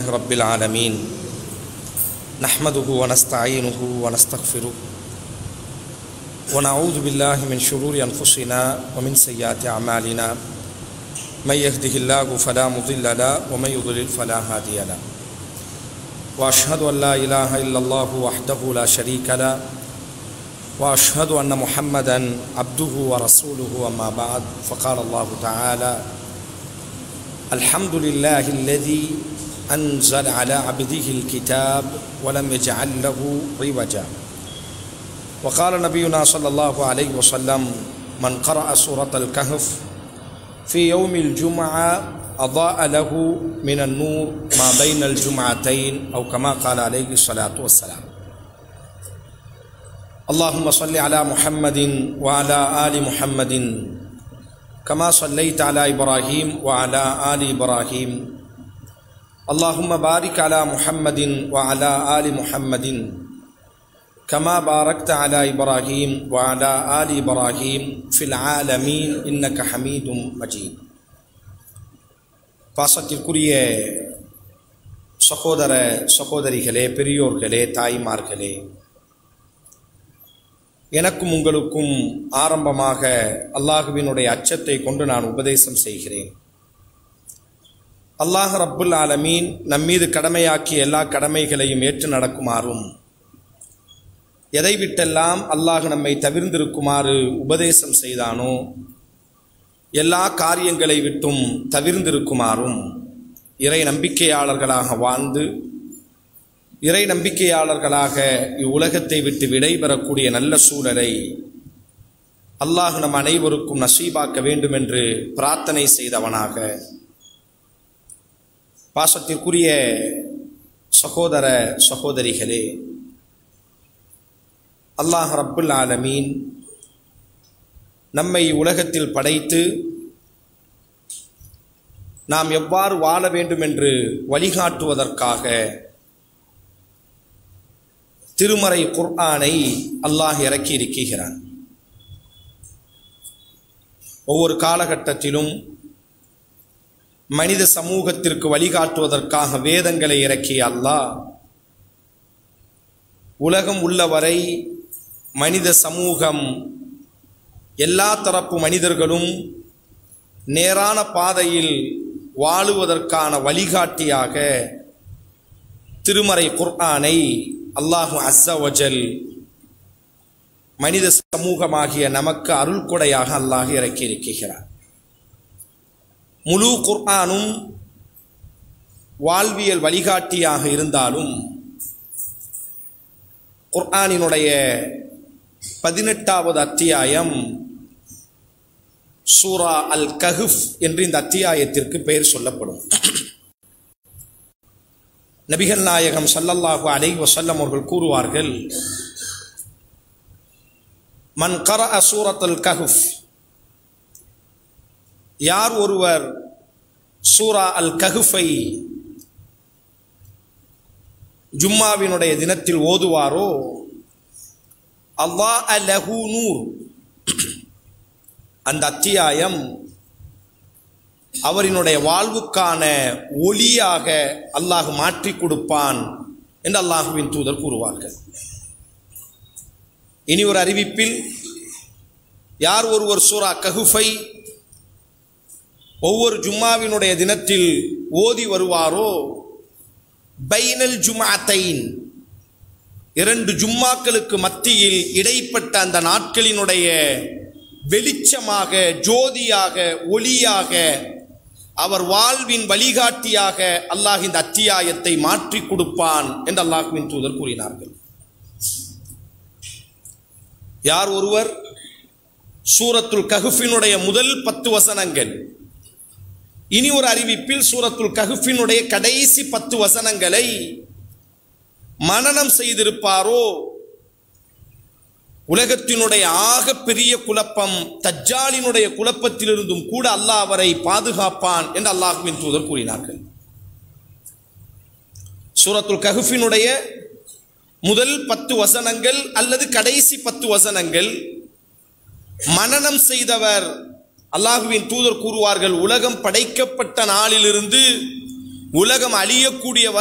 رب العالمين نحمده ونستعينه ونستغفره ونعوذ بالله من شرور أنفسنا ومن سيئات أعمالنا من يهده الله فلا مضل له ومن يضلل فلا هادي له وأشهد أن لا إله إلا الله وحده لا شريك له وأشهد أن محمدا عبده ورسوله أما بعد فقال الله تعالى الحمد لله الذي أنزل على عبده الكتاب ولم يجعل له عوجا وقال نبينا صلى الله عليه وسلم من قرأ سورة الكهف في يوم الجمعة أضاء له من النور ما بين الجمعتين أو كما قال عليه الصلاة والسلام اللهم صل على محمد وعلى آل محمد كما صليت على إبراهيم وعلى آل إبراهيم اللهم بارك على محمد وعلى آل محمد كما باركت على إبراهيم وعلى آل إبراهيم في العالمين إنك حميد مجيد பாசத்திற்குரிய சகோதர சகோதரிகளே பெரியோர்களே தாய்மார்களே எனக்கும் உங்களுக்கும் ஆரம்பமாக அல்லாஹுவினுடைய அச்சத்தை கொண்டு நான் உபதேசம் செய்கிறேன் அல்லாஹ் ரப்புல் ஆலமீன் நம்மீது கடமையாக்கிய எல்லா கடமைகளையும் ஏற்று நடக்குமாறும் எதை விட்டெல்லாம் அல்லாஹ் நம்மை தவிர்ந்திருக்குமாறு உபதேசம் செய்தானோ எல்லா காரியங்களை விட்டும் தவிர்ந்திருக்குமாறும் இறை நம்பிக்கையாளர்களாக வாழ்ந்து இறை நம்பிக்கையாளர்களாக இவ்வுலகத்தை விட்டு விடைபெறக்கூடிய நல்ல சூழலை அல்லாஹ் நம் அனைவருக்கும் நசீபாக்க வேண்டும் என்று பிரார்த்தனை செய்தவனாக பாசத்திற்குரிய சகோதர சகோதரிகளே அல்லாஹ் ரப்புல் ஆலமீன் நம்மை உலகத்தில் படைத்து நாம் எவ்வாறு வாழ வேண்டும் என்று வழிகாட்டுவதற்காக திருமறை குர்ஆனை அல்லாஹ் இறக்கி இருக்கிறான் ஒவ்வொரு காலகட்டத்திலும் மனித சமூகத்திற்கு வழிகாட்டுவதற்காக வேதங்களை இறக்கிய அல்லாஹ் உலகம் உள்ளவரை மனித சமூகம் எல்லா தரப்பு மனிதர்களும் நேரான பாதையில் வாழுவதற்கான வழிகாட்டியாக திருமறை குர்ஆனை அல்லாஹு அஸ்ஸவஜல் மனித சமூகமாகிய நமக்கு அருள் கொடையாக அல்லாஹ் இறக்கி இருக்கிறார் முழு குர்ஆனும் வாழ்வியல் வழிகாட்டியாக இருந்தாலும் குர்ஆனினுடைய பதினெட்டாவது அத்தியாயம் சூரா அல் கஹுஃப் என்று இந்த அத்தியாயத்திற்கு பெயர் சொல்லப்படும் நபிகள் நாயகம் சல்லல்லாஹு அலை வசல்லம் அவர்கள் கூறுவார்கள் மன் கர சூரத் அல் கஹுஃப் யார் ஒருவர் சூரா அல் கஹுஃபை ஜும்மாவினுடைய தினத்தில் ஓதுவாரோ அல்லா அலஹு நூர் அந்த அத்தியாயம் அவரினுடைய வாழ்வுக்கான ஒளியாக அல்லாஹ் மாற்றி கொடுப்பான் என்று அல்லாஹுவின் தூதர் கூறுவார்கள் இனி ஒரு அறிவிப்பில் யார் ஒருவர் சூரா கஹுஃபை ஒவ்வொரு ஜும்மாவினுடைய தினத்தில் ஓதி வருவாரோ பைனல் ஜுமாத்தைன் இரண்டு ஜும்மாக்களுக்கு மத்தியில் இடைப்பட்ட அந்த நாட்களினுடைய வெளிச்சமாக ஜோதியாக ஒளியாக அவர் வாழ்வின் வழிகாட்டியாக அல்லாஹ் இந்த அத்தியாயத்தை மாற்றி கொடுப்பான் என்று அல்லாஹுவின் தூதர் கூறினார்கள் யார் ஒருவர் சூரத்துல் கஹுஃபினுடைய முதல் பத்து வசனங்கள் இனி ஒரு அறிவிப்பில் சூரத்துல் கஹுஃபினுடைய கடைசி பத்து வசனங்களை மனனம் செய்திருப்பாரோ உலகத்தினுடைய ஆக பெரிய குழப்பம் தஜ்ஜாலினுடைய குழப்பத்திலிருந்தும் கூட அல்லாஹ் அவரை பாதுகாப்பான் என்று அல்லாஹுவின் தூதர் கூறினார்கள் சூரத்துல் கஹுஃபினுடைய முதல் பத்து வசனங்கள் அல்லது கடைசி பத்து வசனங்கள் மனனம் செய்தவர் அல்லாஹுவின் தூதர் கூறுவார்கள் உலகம் படைக்கப்பட்ட நாளிலிருந்து உலகம் அழியக்கூடிய